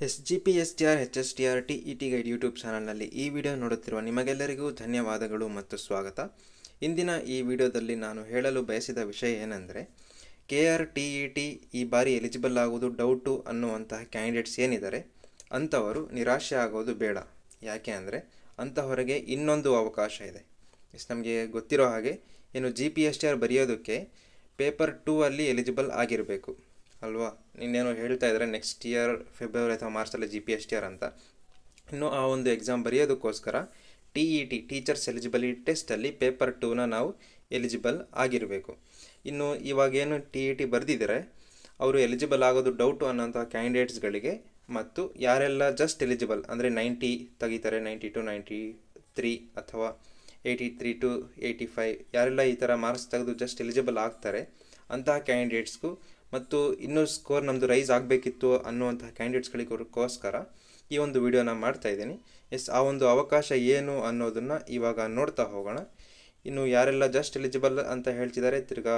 S G P S T R H S T R T E T guide YouTube ಚಾನಲ್ನಲ್ಲಿ ಈ video ನೋಡುತ್ತಿರುವ ನಿಮಗೆಲ್ಲರಿಗೂ ಧನ್ಯವಾದಗಳು ಮತ್ತು ಸ್ವಾಗತ ಇಂದಿನ ಈ ವಿಡಿಯೋದಲ್ಲಿ ನಾನು ಹೇಳಲು ಬಯಸಿದ ವಿಷಯ ಏನೆಂದರೆ K R T E T ಈ ಬಾರಿ ಎಲಿಜಿಬಲ್ ಆಗುವುದು ಡೌಟು ಅನ್ನುವಂತಹ ಕ್ಯಾಂಡಿಡೇಟ್ಸ್ ಏನಿದ್ದಾರೆ ಅಂಥವರು ನಿರಾಶೆ ಆಗೋದು ಬೇಡ ಯಾಕೆ ಅಂದರೆ ಅಂಥವರಿಗೆ ಇನ್ನೊಂದು ಅವಕಾಶ ಇದೆ ಎಸ್ ನಮಗೆ ಗೊತ್ತಿರೋ ಹಾಗೆ ಏನು G P S T R ಬರೆಯೋದಕ್ಕೆ ಪೇಪರ್ ಟೂ ಅಲ್ಲಿ ಎಲಿಜಿಬಲ್ ಆಗಿರಬೇಕು ಅಲ್ವಾ ಇನ್ನೇನು ಹೇಳ್ತಾ ಇದ್ದಾರೆ ನೆಕ್ಸ್ಟ್ ಇಯರ್ ಫೆಬ್ರವರಿ ಅಥವಾ ಮಾರ್ಚಲ್ಲಿ G P S T R ಅಂತ ಇನ್ನು ಆ ಒಂದು ಎಕ್ಸಾಮ್ ಬರೆಯೋದಕ್ಕೋಸ್ಕರ T E T teachers eligibility ಟೆಸ್ಟಲ್ಲಿ ಪೇಪರ್ ಟೂನ ನಾವು ಎಲಿಜಿಬಲ್ ಆಗಿರಬೇಕು ಇನ್ನು ಇವಾಗೇನು ಟಿ ಇ ಟಿ ಬರೆದಿದ್ದಾರೆ ಅವರು ಎಲಿಜಿಬಲ್ ಆಗೋದು ಡೌಟು ಅನ್ನೋಂಥ ಕ್ಯಾಂಡಿಡೇಟ್ಸ್ಗಳಿಗೆ ಮತ್ತು ಯಾರೆಲ್ಲ ಜಸ್ಟ್ ಎಲಿಜಿಬಲ್ ಅಂದರೆ ನೈಂಟಿ ತೆಗಿತಾರೆ ನೈಂಟಿ ಟು ನೈಂಟಿ ತ್ರೀ ಅಥವಾ eighty three to eighty five ಯಾರೆಲ್ಲ ಈ ಥರ ಮಾರ್ಕ್ಸ್ ತೆಗೆದು ಜಸ್ಟ್ ಎಲಿಜಿಬಲ್ ಆಗ್ತಾರೆ ಅಂತಹ ಕ್ಯಾಂಡಿಡೇಟ್ಸ್ಗೂ ಮತ್ತು ಇನ್ನೂ ಸ್ಕೋರ್ ನಮ್ಮದು ರೈಸ್ ಆಗಬೇಕಿತ್ತು ಅನ್ನುವಂತಹ ಕ್ಯಾಂಡಿಡೇಟ್ಸ್ಗಳಿಗೋಸ್ಕರ ಈ ಒಂದು ವಿಡಿಯೋನ ಮಾಡ್ತಾ ಇದ್ದೀನಿ ಎಸ್ ಆ ಒಂದು ಅವಕಾಶ ಏನು ಅನ್ನೋದನ್ನು ಇವಾಗ ನೋಡ್ತಾ ಹೋಗೋಣ ಇನ್ನು ಯಾರೆಲ್ಲ ಜಸ್ಟ್ ಎಲಿಜಿಬಲ್ ಅಂತ ಹೇಳ್ತಿದ್ದಾರೆ ತಿರ್ಗಾ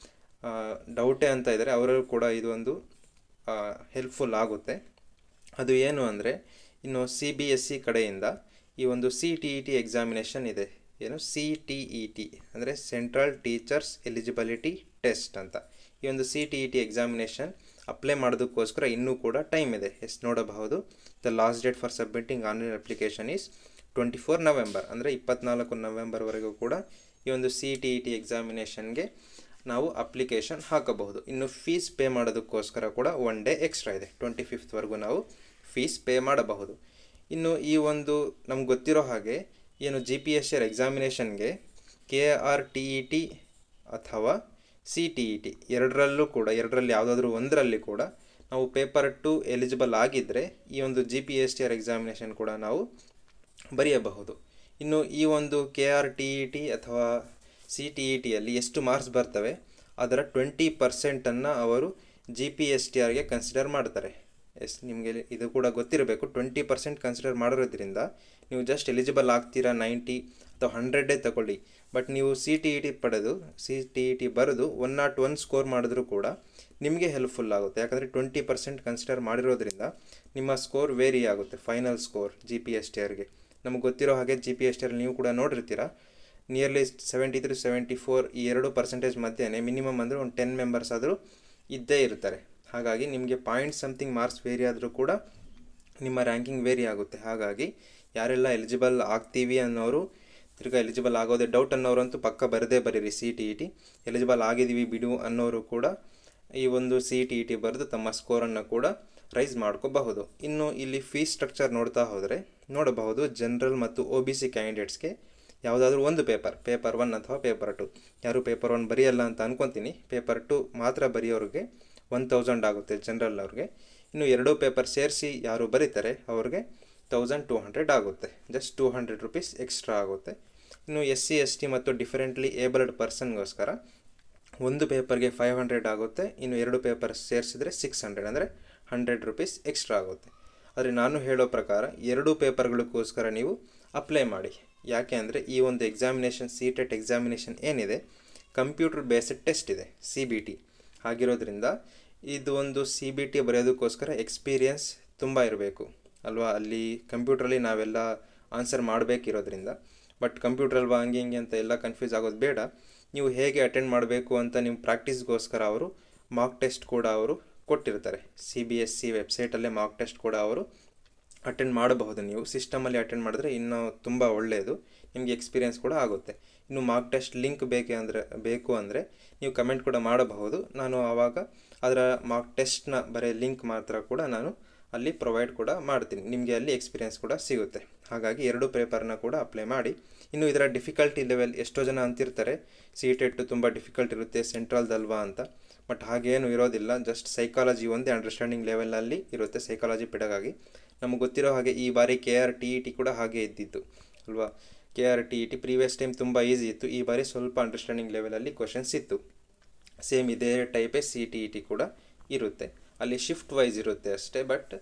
ಡೌಟೇ ಅಂತ ಇದ್ದಾರೆ ಅವರಲ್ಲೂ ಕೂಡ ಇದು ಒಂದು ಹೆಲ್ಪ್ಫುಲ್ ಆಗುತ್ತೆ ಅದು ಏನು ಅಂದರೆ ಇನ್ನು ಸಿ ಬಿ ಎಸ್ ಸಿ ಕಡೆಯಿಂದ ಈ ಒಂದು C T E T examination ಇದೆ ಏನು ಸಿ ಟಿ ಇ ಟಿ ಅಂದರೆ ಸೆಂಟ್ರಲ್ ಟೀಚರ್ಸ್ ಎಲಿಜಿಬಿಲಿಟಿ ಟೆಸ್ಟ್ ಅಂತ ಈ ಒಂದು C T E T examination apply ಮಾಡೋದಕ್ಕೋಸ್ಕರ ಇನ್ನೂ ಕೂಡ ಟೈಮ್ ಇದೆ ಎಷ್ಟು ನೋಡಬಹುದು the last date for submitting online application is twenty four November ಅಂದರೆ ಇಪ್ಪತ್ನಾಲ್ಕು ನವೆಂಬರ್ವರೆಗೂ ಕೂಡ ಈ ಒಂದು ಸಿ ಟಿ ಇ ಟಿ ಎಕ್ಸಾಮಿನೇಷನ್ಗೆ ನಾವು ಅಪ್ಲಿಕೇಶನ್ ಹಾಕಬಹುದು ಇನ್ನು ಫೀಸ್ ಪೇ ಮಾಡೋದಕ್ಕೋಸ್ಕರ ಕೂಡ ಒನ್ ಡೇ ಎಕ್ಸ್ಟ್ರಾ ಇದೆ ಟ್ವೆಂಟಿ ಫಿಫ್ತ್ವರೆಗೂ ನಾವು ಫೀಸ್ ಪೇ ಮಾಡಬಹುದು ಇನ್ನು ಈ ಒಂದು ನಮ್ಗೆ ಗೊತ್ತಿರೋ ಹಾಗೆ ಏನು ಜಿ ಪಿ ಎಸ್ ಆರ್ ಎಕ್ಸಾಮಿನೇಷನ್ಗೆ K R T E T ಅಥವಾ ಸಿ ಟಿ ಇ ಟಿ ಎರಡರಲ್ಲೂ ಕೂಡ ಎರಡರಲ್ಲಿ ಯಾವುದಾದ್ರೂ ಒಂದರಲ್ಲಿ ಕೂಡ ನಾವು ಪೇಪರ್ ಟು ಎಲಿಜಿಬಲ್ ಆಗಿದ್ದರೆ ಈ ಒಂದು G P S T R examination ಕೂಡ ನಾವು ಬರೆಯಬಹುದು ಇನ್ನು ಈ ಒಂದು K R T E T ಅಥವಾ ಸಿ ಟಿ ಇ ಟಿಯಲ್ಲಿ ಎಷ್ಟು ಮಾರ್ಕ್ಸ್ ಬರ್ತವೆ ಅದರ ಟ್ವೆಂಟಿ ಪರ್ಸೆಂಟನ್ನು ಅವರು ಜಿ ಪಿ ಎಸ್ ಟಿ ಆರ್ಗೆ ಕನ್ಸಿಡರ್ ಮಾಡ್ತಾರೆ ಎಸ್ ನಿಮಗೆ ಇದು ಕೂಡ ಗೊತ್ತಿರಬೇಕು ಟ್ವೆಂಟಿ ಪರ್ಸೆಂಟ್ ಕನ್ಸಿಡರ್ ಮಾಡಿರೋದ್ರಿಂದ ನೀವು ಜಸ್ಟ್ ಎಲಿಜಿಬಲ್ ಆಗ್ತೀರಾ ನೈಂಟಿ ಅಥವಾ ಹಂಡ್ರೆಡೇ ತಗೊಳ್ಳಿ ಬಟ್ ನೀವು ಸಿ ಟಿ ಇ ಟಿ ಪಡೆದು ಸಿ ಟಿ ಇ ಟಿ ಬರೆದು ಒನ್ ನಾಟ್ ಒನ್ ಸ್ಕೋರ್ ಮಾಡಿದ್ರೂ ಕೂಡ ನಿಮಗೆ ಹೆಲ್ಪ್ಫುಲ್ ಆಗುತ್ತೆ ಯಾಕಂದರೆ ಟ್ವೆಂಟಿ ಪರ್ಸೆಂಟ್ ಕನ್ಸಿಡರ್ ಮಾಡಿರೋದ್ರಿಂದ ನಿಮ್ಮ ಸ್ಕೋರ್ ವೇರಿ ಆಗುತ್ತೆ final score G P S T ಆರ್ಗೆ ನಮಗೆ ಗೊತ್ತಿರೋ ಹಾಗೆ G P S T R ನೀವು ಕೂಡ ನೋಡಿರ್ತೀರ nearly seventy three seventy four ಈ ಎರಡು ಪರ್ಸೆಂಟೇಜ್ ಮಧ್ಯೆ ಮಿನಿಮಮ್ ಅಂದರೆ ಒಂದು ಟೆನ್ ಮೆಂಬರ್ಸ್ ಆದರೂ ಇದ್ದೇ ಇರ್ತಾರೆ ಹಾಗಾಗಿ ನಿಮಗೆ ಪಾಯಿಂಟ್ ಸಮಥಿಂಗ್ ಮಾರ್ಕ್ಸ್ ವೇರಿ ಆದರೂ ಕೂಡ ನಿಮ್ಮ ರ್ಯಾಂಕಿಂಗ್ ವೇರಿ ಆಗುತ್ತೆ ಹಾಗಾಗಿ ಯಾರೆಲ್ಲ ಎಲಿಜಿಬಲ್ ಆಗ್ತೀವಿ ಅನ್ನೋರು ತಿರ್ಗಾ ಎಲಿಜಿಬಲ್ ಆಗೋದೇ ಡೌಟ್ ಅನ್ನೋರಂತೂ ಪಕ್ಕ ಬರದೇ ಬರೀರಿ C T E T eligible ಆಗಿದ್ದೀವಿ ಬಿಡು ಅನ್ನೋರು ಕೂಡ ಈ ಒಂದು ಸಿ ಟಿ ಇ ಟಿ ಬರೆದು ತಮ್ಮ ಸ್ಕೋರನ್ನು ಕೂಡ ರೈಸ್ ಮಾಡ್ಕೋಬಹುದು ಇನ್ನು ಇಲ್ಲಿ ಫೀಸ್ ಸ್ಟ್ರಕ್ಚರ್ ನೋಡ್ತಾ ಹೋದರೆ ನೋಡಬಹುದು ಜನರಲ್ ಮತ್ತು ಒ ಬಿ ಸಿ ಕ್ಯಾಂಡಿಡೇಟ್ಸ್ಗೆ ಯಾವುದಾದ್ರೂ ಒಂದು ಪೇಪರ್ ಪೇಪರ್ ಒನ್ ಅಥವಾ ಪೇಪರ್ ಟು ಯಾರು ಪೇಪರ್ ಒನ್ ಬರೆಯಲ್ಲ ಅಂತ ಅನ್ಕೊತೀನಿ ಪೇಪರ್ ಟು ಮಾತ್ರ ಬರೆಯೋರಿಗೆ ಒನ್ ತೌಸಂಡ್ ಆಗುತ್ತೆ ಜನರಲ್ ಅವ್ರಿಗೆ ಇನ್ನು ಎರಡೂ ಪೇಪರ್ ಸೇರಿಸಿ ಯಾರು ಬರೀತಾರೆ ಅವ್ರಿಗೆ ತೌಸಂಡ್ ಟೂ ಹಂಡ್ರೆಡ್ ಆಗುತ್ತೆ just two hundred rupees extra ಆಗುತ್ತೆ ಇನ್ನು ಎಸ್ ಸಿ ಎಸ್ ಟಿ ಮತ್ತು ಡಿಫರೆಂಟ್ಲಿ ಏಬಲ್ಡ್ ಪರ್ಸನ್ಗೋಸ್ಕರ ಒಂದು ಪೇಪರ್ಗೆ ಫೈವ್ ಹಂಡ್ರೆಡ್ ಆಗುತ್ತೆ ಇನ್ನು ಎರಡು ಪೇಪರ್ ಸೇರಿಸಿದ್ರೆ ಸಿಕ್ಸ್ ಹಂಡ್ರೆಡ್ ಅಂದರೆ ಹಂಡ್ರೆಡ್ ರುಪೀಸ್ ಎಕ್ಸ್ಟ್ರಾ ಆಗುತ್ತೆ ಆದರೆ ನಾನು ಹೇಳೋ ಪ್ರಕಾರ ಎರಡೂ ಪೇಪರ್ಗಳಿಗೋಸ್ಕರ ನೀವು ಅಪ್ಲೈ ಮಾಡಿ ಯಾಕೆ ಅಂದರೆ ಈ ಒಂದು ಎಕ್ಸಾಮಿನೇಷನ್ ಸಿ ಟೆಟ್ ಎಕ್ಸಾಮಿನೇಷನ್ ಏನಿದೆ ಕಂಪ್ಯೂಟರ್ ಬೇಸ್ಡ್ ಟೆಸ್ಟ್ ಇದೆ ಸಿ ಬಿ ಟಿ ಆಗಿರೋದ್ರಿಂದ ಇದು ಒಂದು ಸಿ ಬಿ ಟಿ ಬರೆಯೋದಕ್ಕೋಸ್ಕರ ಎಕ್ಸ್ಪೀರಿಯನ್ಸ್ ತುಂಬ ಇರಬೇಕು ಅಲ್ವಾ ಅಲ್ಲಿ ಕಂಪ್ಯೂಟ್ರಲ್ಲಿ ನಾವೆಲ್ಲ ಆನ್ಸರ್ ಮಾಡಬೇಕಿರೋದ್ರಿಂದ ಬಟ್ ಕಂಪ್ಯೂಟರ್ ಅಲ್ವಾ ಹಂಗೆ ಹಿಂಗೆ ಅಂತ ಎಲ್ಲ ಕನ್ಫ್ಯೂಸ್ ಆಗೋದು ಬೇಡ ನೀವು ಹೇಗೆ ಅಟೆಂಡ್ ಮಾಡಬೇಕು ಅಂತ ನಿಮ್ಮ ಪ್ರಾಕ್ಟೀಸ್ಗೋಸ್ಕರ ಅವರು ಮಾರ್ಕ್ ಟೆಸ್ಟ್ ಕೂಡ ಅವರು ಕೊಟ್ಟಿರ್ತಾರೆ ಸಿ ಬಿ ಎಸ್ ಸಿ ವೆಬ್ಸೈಟಲ್ಲೇ ಮಾರ್ಕ್ ಟೆಸ್ಟ್ ಕೂಡ ಅವರು ಅಟೆಂಡ್ ಮಾಡಬಹುದು ನೀವು ಸಿಸ್ಟಮಲ್ಲಿ ಅಟೆಂಡ್ ಮಾಡಿದ್ರೆ ಇನ್ನೂ ತುಂಬ ಒಳ್ಳೆಯದು ನಿಮಗೆ ಎಕ್ಸ್ಪೀರಿಯೆನ್ಸ್ ಕೂಡ ಆಗುತ್ತೆ ಇನ್ನು ಮಾರ್ಕ್ ಟೆಸ್ಟ್ ಲಿಂಕ್ ಬೇಕೆ ಅಂದರೆ ಬೇಕು ಅಂದರೆ ನೀವು ಕಮೆಂಟ್ ಕೂಡ ಮಾಡಬಹುದು ನಾನು ಆವಾಗ ಅದರ ಮಾರ್ಕ್ ಟೆಸ್ಟ್ನ ಬರೀ ಲಿಂಕ್ ಮಾತ್ರ ಕೂಡ ನಾನು ಅಲ್ಲಿ ಪ್ರೊವೈಡ್ ಕೂಡ ಮಾಡ್ತೀನಿ ನಿಮಗೆ ಅಲ್ಲಿ ಎಕ್ಸ್ಪೀರಿಯೆನ್ಸ್ ಕೂಡ ಸಿಗುತ್ತೆ ಹಾಗಾಗಿ ಎರಡು ಪೇಪರ್ನ ಕೂಡ ಅಪ್ಲೈ ಮಾಡಿ ಇನ್ನು ಇದರ ಡಿಫಿಕಲ್ಟಿ ಲೆವೆಲ್ ಎಷ್ಟೋ ಜನ ಅಂತಿರ್ತಾರೆ ಸಿ ಟೆಟ್ಟು ತುಂಬ ಡಿಫಿಕಲ್ಟ್ ಇರುತ್ತೆ ಸೆಂಟ್ರಲ್ದಲ್ವಾ ಅಂತ ಬಟ್ ಹಾಗೇನು ಇರೋದಿಲ್ಲ ಜಸ್ಟ್ ಸೈಕಾಲಜಿ ಒಂದೇ ಅಂಡರ್ಸ್ಟ್ಯಾಂಡಿಂಗ್ ಲೆವೆಲಲ್ಲಿ ಇರುತ್ತೆ ಸೈಕಾಲಜಿ ಪಿಡಗಾಗಿ ನಮಗೆ ಗೊತ್ತಿರೋ ಹಾಗೆ ಈ ಬಾರಿ K R T E T ಕೂಡ ಹಾಗೆ ಇದ್ದಿತ್ತು ಅಲ್ವಾ K R T E T previous time ತುಂಬ ಈಸಿ ಇತ್ತು ಈ ಬಾರಿ ಸ್ವಲ್ಪ ಅಂಡರ್ಸ್ಟ್ಯಾಂಡಿಂಗ್ ಲೆವೆಲಲ್ಲಿ ಕ್ವಶನ್ಸ್ ಇತ್ತು ಸೇಮ್ ಇದೇ ಟೈಪೇ ಸಿ ಟಿ ಇ ಟಿ ಕೂಡ ಇರುತ್ತೆ ಅಲ್ಲಿ ಶಿಫ್ಟ್ ವೈಸ್ ಇರುತ್ತೆ ಅಷ್ಟೇ ಬಟ್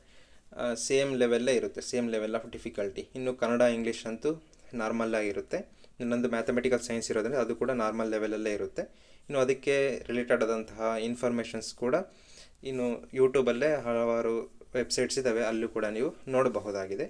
ಸೇಮ್ ಲೆವೆಲ್ಲೇ ಇರುತ್ತೆ ಸೇಮ್ ಲೆವೆಲ್ ಆಫ್ ಡಿಫಿಕಲ್ಟಿ ಇನ್ನು ಕನ್ನಡ ಇಂಗ್ಲೀಷ್ ಅಂತೂ ನಾರ್ಮಲ್ ಆಗಿರುತ್ತೆ ಇನ್ನೊಂದು ಮ್ಯಾಥಮೆಟಿಕಲ್ ಸೈನ್ಸ್ ಇರೋದ್ರಿಂದ ಅದು ಕೂಡ ನಾರ್ಮಲ್ ಲೆವೆಲಲ್ಲೇ ಇರುತ್ತೆ ಇನ್ನು ಅದಕ್ಕೆ ರಿಲೇಟೆಡ್ ಆದಂತಹ ಇನ್ಫಾರ್ಮೇಷನ್ಸ್ ಕೂಡ ಇನ್ನು ಯೂಟ್ಯೂಬಲ್ಲೇ ಹಲವಾರು ವೆಬ್ಸೈಟ್ಸ್ ಇದ್ದಾವೆ ಅಲ್ಲೂ ಕೂಡ ನೀವು ನೋಡಬಹುದಾಗಿದೆ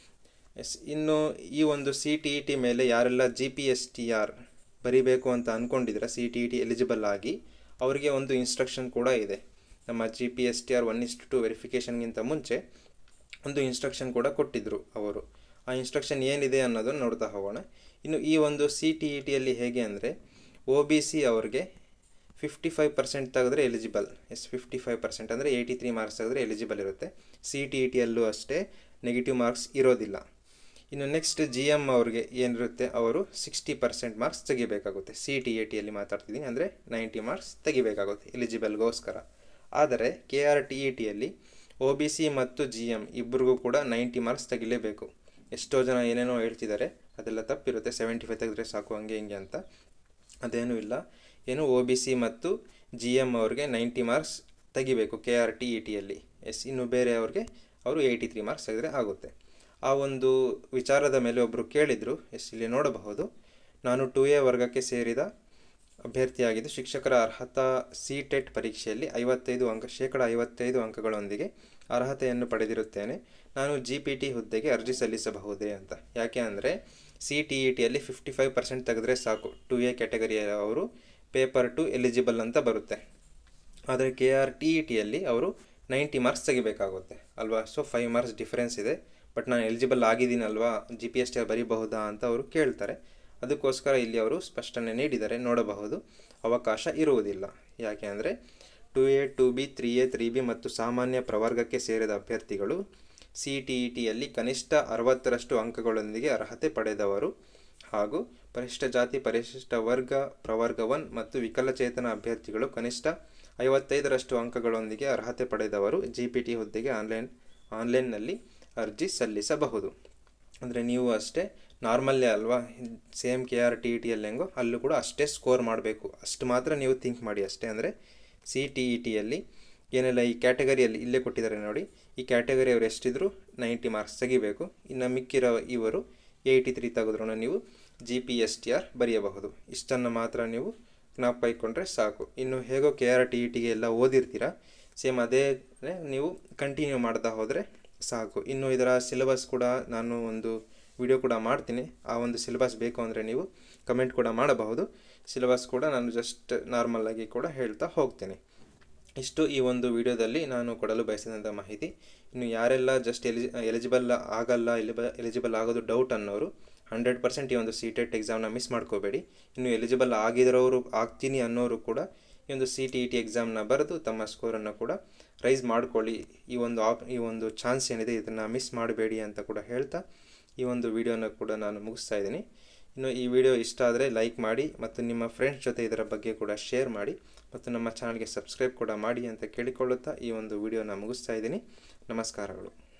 ಎಸ್ ಇನ್ನು ಈ ಒಂದು ಸಿ ಟಿ ಇ ಟಿ ಮೇಲೆ ಯಾರೆಲ್ಲ G P S T R ಬರಿಬೇಕು ಅಂತ ಅಂದ್ಕೊಂಡಿದ್ರೆ C T E T eligible ಆಗಿ ಅವರಿಗೆ ಒಂದು ಇನ್ಸ್ಟ್ರಕ್ಷನ್ ಕೂಡ ಇದೆ ನಮ್ಮ G P S T R one is to two ವೆರಿಫಿಕೇಷನ್ಗಿಂತ ಮುಂಚೆ ಒಂದು ಇನ್ಸ್ಟ್ರಕ್ಷನ್ ಕೂಡ ಕೊಟ್ಟಿದ್ದರು ಅವರು ಆ ಇನ್ಸ್ಟ್ರಕ್ಷನ್ ಏನಿದೆ ಅನ್ನೋದನ್ನು ನೋಡ್ತಾ ಹೋಗೋಣ ಇನ್ನು ಈ ಒಂದು ಸಿ ಟಿ ಇ ಟಿಯಲ್ಲಿ ಹೇಗೆ ಅಂದರೆ ಒ ಬಿ ಸಿ ಅವ್ರಿಗೆ ಫಿಫ್ಟಿ ಫೈವ್ ಪರ್ಸೆಂಟ್ ತೆಗೆದ್ರೆ eligible yes fifty five percent ಅಂದರೆ ಏಯ್ಟಿ ತ್ರೀ ಮಾರ್ಕ್ಸ್ ತೆಗೆದ್ರೆ ಎಲಿಜಿಬಲ್ ಇರುತ್ತೆ ಸಿ ಟಿ ಇ ಟಿಯಲ್ಲೂ ಅಷ್ಟೇ ನೆಗೆಟಿವ್ ಮಾರ್ಕ್ಸ್ ಇರೋದಿಲ್ಲ ಇನ್ನು ನೆಕ್ಸ್ಟ್ ಜಿ ಎಮ್ ಅವ್ರಿಗೆ ಏನಿರುತ್ತೆ ಅವರು ಸಿಕ್ಸ್ಟಿ ಪರ್ಸೆಂಟ್ ಮಾರ್ಕ್ಸ್ ತೆಗಿಬೇಕಾಗುತ್ತೆ ಸಿ ಟಿ ಎ ಟಿಯಲ್ಲಿ ಮಾತಾಡ್ತಿದ್ದೀನಿ ಅಂದರೆ ನೈಂಟಿ ಮಾರ್ಕ್ಸ್ ತೆಗಿಬೇಕಾಗುತ್ತೆ ಎಲಿಜಿಬಲ್ಗೋಸ್ಕರ ಆದರೆ ಕೆ ಆರ್ ಟಿ ಇ ಟಿಯಲ್ಲಿ ಒ ಬಿ ಸಿ ಮತ್ತು ಜಿ ಎಮ್ ಇಬ್ಬರಿಗೂ ಕೂಡ ನೈಂಟಿ ಮಾರ್ಕ್ಸ್ ತೆಗಿಲೇಬೇಕು ಎಷ್ಟೋ ಜನ ಏನೇನೋ ಹೇಳ್ತಿದ್ದಾರೆ ಅದೆಲ್ಲ ತಪ್ಪಿರುತ್ತೆ ಸೆವೆಂಟಿ ಫೈವ್ ತೆಗೆದ್ರೆ ಸಾಕು ಹಂಗೆ ಹಿಂಗೆ ಅಂತ ಅದೇನೂ ಇಲ್ಲ ಏನು ಒ ಬಿ ಸಿ ಮತ್ತು ಜಿ ಎಮ್ ಅವ್ರಿಗೆ ನೈಂಟಿ ಮಾರ್ಕ್ಸ್ ತೆಗಿಬೇಕು ಕೆ ಆರ್ ಟಿ ಇ ಟಿಯಲ್ಲಿ ಎಸ್ ಇನ್ನು ಬೇರೆ ಅವ್ರಿಗೆ ಅವರು ಏಯ್ಟಿ ತ್ರೀ ಮಾರ್ಕ್ಸ್ ತೆಗೆದ್ರೆ ಆಗುತ್ತೆ ಆ ಒಂದು ವಿಚಾರದ ಮೇಲೆ ಒಬ್ಬರು ಕೇಳಿದರು ಎಸ್ ಇಲ್ಲಿ ನೋಡಬಹುದು ನಾನು ಟು ಎ ವರ್ಗಕ್ಕೆ ಸೇರಿದ ಅಭ್ಯರ್ಥಿಯಾಗಿದ್ದು ಶಿಕ್ಷಕರ ಅರ್ಹತಾ ಸಿ ಟೆಟ್ ಪರೀಕ್ಷೆಯಲ್ಲಿ ಐವತ್ತೈದು ಅಂಕ ಶೇಕಡ ಐವತ್ತೈದು ಅಂಕಗಳೊಂದಿಗೆ ಅರ್ಹತೆಯನ್ನು ಪಡೆದಿರುತ್ತೇನೆ ನಾನು ಜಿ ಪಿ ಟಿ ಹುದ್ದೆಗೆ ಅರ್ಜಿ ಸಲ್ಲಿಸಬಹುದೇ ಅಂತ ಯಾಕೆ ಅಂದರೆ ಸಿ ಟಿ ಇ ಟಿಯಲ್ಲಿ ಫಿಫ್ಟಿ ಫೈವ್ ಪರ್ಸೆಂಟ್ ತೆಗೆದ್ರೆ ಸಾಕು ಟು ಎ ಕ್ಯಾಟಗರಿಯ ಅವರು ಪೇಪರ್ ಟು ಎಲಿಜಿಬಲ್ ಅಂತ ಬರುತ್ತೆ ಆದರೆ ಕೆ ಆರ್ ಟಿ ಇ ಟಿಯಲ್ಲಿ ಅವರು ನೈಂಟಿ ಮಾರ್ಕ್ಸ್ ತೆಗಿಬೇಕಾಗುತ್ತೆ ಅಲ್ವಾ ಸೊ ಫೈವ್ ಮಾರ್ಕ್ಸ್ ಡಿಫರೆನ್ಸ್ ಇದೆ ಬಟ್ ನಾನು ಎಲಿಜಿಬಲ್ ಆಗಿದ್ದೀನಲ್ವಾ ಜಿ ಪಿ ಎಸ್ ಟಿ ಬರಿಬಹುದಾ ಅಂತ ಅವರು ಕೇಳ್ತಾರೆ ಅದಕ್ಕೋಸ್ಕರ ಇಲ್ಲಿ ಅವರು ಸ್ಪಷ್ಟನೆ ನೀಡಿದರೆ ನೋಡಬಹುದು ಅವಕಾಶ ಇರುವುದಿಲ್ಲ ಯಾಕೆ ಅಂದರೆ two A two B three A three B ಮತ್ತು ಸಾಮಾನ್ಯ ಪ್ರವರ್ಗಕ್ಕೆ ಸೇರಿದ ಅಭ್ಯರ್ಥಿಗಳು ಸಿ ಟಿ ಇ ಟಿಯಲ್ಲಿ ಕನಿಷ್ಠ ಅರವತ್ತರಷ್ಟು ಅಂಕಗಳೊಂದಿಗೆ ಅರ್ಹತೆ ಪಡೆದವರು ಹಾಗೂ ಪರಿಶಿಷ್ಟ ಜಾತಿ ಪರಿಶಿಷ್ಟ ವರ್ಗ ಪ್ರವರ್ಗ ಒನ್ ಮತ್ತು ವಿಕಲಚೇತನ ಅಭ್ಯರ್ಥಿಗಳು ಕನಿಷ್ಠ ಐವತ್ತೈದರಷ್ಟು ಅಂಕಗಳೊಂದಿಗೆ ಅರ್ಹತೆ ಪಡೆದವರು ಜಿ ಪಿ ಟಿ ಹುದ್ದೆಗೆ ಆನ್ಲೈನ್ ಆನ್ಲೈನ್ನಲ್ಲಿ ಅರ್ಜಿ ಸಲ್ಲಿಸಬಹುದು ಅಂದರೆ ನೀವು ಅಷ್ಟೇ ನಾರ್ಮಲ್ಲೇ ಅಲ್ವಾ same K R T E ಟಿಯಲ್ಲಿ ಹೆಂಗೋ ಅಲ್ಲೂ ಕೂಡ ಅಷ್ಟೇ ಸ್ಕೋರ್ ಮಾಡಬೇಕು ಅಷ್ಟು ಮಾತ್ರ ನೀವು ಥಿಂಕ್ ಮಾಡಿ ಅಷ್ಟೇ ಅಂದರೆ ಸಿ ಟಿ ಇ ಟಿಯಲ್ಲಿ ಏನೆಲ್ಲ ಈ ಕ್ಯಾಟಗರಿಯಲ್ಲಿ ಇಲ್ಲೇ ಕೊಟ್ಟಿದ್ದಾರೆ ನೋಡಿ ಈ ಕ್ಯಾಟಗರಿ ಅವರು ಎಷ್ಟಿದ್ರು ನೈಂಟಿ ಮಾರ್ಕ್ಸ್ ತೆಗಿಬೇಕು ಇನ್ನು ಮಿಕ್ಕಿರೋ ಇವರು ಏಯ್ಟಿ ತ್ರೀ ತೆಗೆದ್ರೂ ನೀವು G P S T R ಬರೆಯಬಹುದು ಇಷ್ಟನ್ನು ಮಾತ್ರ ನೀವು ಜ್ಞಾಪಕ ಇಟ್ಕೊಂಡ್ರೆ ಸಾಕು ಇನ್ನು ಹೇಗೋ ಕೆ ಆರ್ ಟಿ ಇ ಟಿಗೆ ಎಲ್ಲ ಓದಿರ್ತೀರ ಸೇಮ್ ಅದೇ ನೀವು ಕಂಟಿನ್ಯೂ ಮಾಡ್ತಾ ಹೋದರೆ ಸಾಕು ಇನ್ನು ಇದರ ಸಿಲೆಬಸ್ ಕೂಡ ನಾನು ಒಂದು ವಿಡಿಯೋ ಕೂಡ ಮಾಡ್ತೀನಿ ಆ ಒಂದು ಸಿಲೆಬಸ್ ಬೇಕು ಅಂದರೆ ನೀವು ಕಮೆಂಟ್ ಕೂಡ ಮಾಡಬಹುದು ಸಿಲೆಬಸ್ ಕೂಡ ನಾನು ಜಸ್ಟ್ ನಾರ್ಮಲಾಗಿ ಕೂಡ ಹೇಳ್ತಾ ಹೋಗ್ತೀನಿ ಇಷ್ಟು ಈ ಒಂದು ವಿಡಿಯೋದಲ್ಲಿ ನಾನು ಕೊಡಲು ಬಯಸಿದಂಥ ಮಾಹಿತಿ ಇನ್ನು ಯಾರೆಲ್ಲ ಜಸ್ಟ್ ಎಲಿಜಿ ಎಲಿಜಿಬಲ್ ಆಗಲ್ಲ ಎಲಿಬ ಎಲಿಜಿಬಲ್ ಆಗೋದು ಡೌಟ್ ಅನ್ನೋರು ಹಂಡ್ರೆಡ್ ಪರ್ಸೆಂಟ್ ಈ ಒಂದು ಸಿ ಟೆಟ್ ಎಕ್ಸಾಮ್ನ ಮಿಸ್ ಮಾಡ್ಕೋಬೇಡಿ ಇನ್ನು ಎಲಿಜಿಬಲ್ ಆಗಿರೋರು ಆಗ್ತೀನಿ ಅನ್ನೋರು ಕೂಡ ಈ ಒಂದು ಸಿ ಟಿ ಇ ಟಿ ಎಕ್ಸಾಮ್ನ ಬರೆದು ತಮ್ಮ ಸ್ಕೋರನ್ನು ಕೂಡ ರೈಸ್ ಮಾಡ್ಕೊಳ್ಳಿ ಈ ಒಂದು ಆಪ್ ಈ ಒಂದು ಚಾನ್ಸ್ ಏನಿದೆ ಇದನ್ನು ಮಿಸ್ ಮಾಡಬೇಡಿ ಅಂತ ಕೂಡ ಹೇಳ್ತಾ ಈ ಒಂದು ವಿಡಿಯೋನ ಕೂಡ ನಾನು ಮುಗಿಸ್ತಾ ಇದ್ದೀನಿ ಇನ್ನು ಈ ವಿಡಿಯೋ ಇಷ್ಟ ಆದರೆ ಲೈಕ್ ಮಾಡಿ ಮತ್ತು ನಿಮ್ಮ ಫ್ರೆಂಡ್ಸ್ ಜೊತೆ ಇದರ ಬಗ್ಗೆ ಕೂಡ ಶೇರ್ ಮಾಡಿ ಮತ್ತು ನಮ್ಮ ಚಾನಲ್ಗೆ ಸಬ್ಸ್ಕ್ರೈಬ್ ಕೂಡ ಮಾಡಿ ಅಂತ ಕೇಳಿಕೊಳ್ಳುತ್ತಾ ಈ ಒಂದು ವಿಡಿಯೋನ ಮುಗಿಸ್ತಾ ಇದ್ದೀನಿ ನಮಸ್ಕಾರಗಳು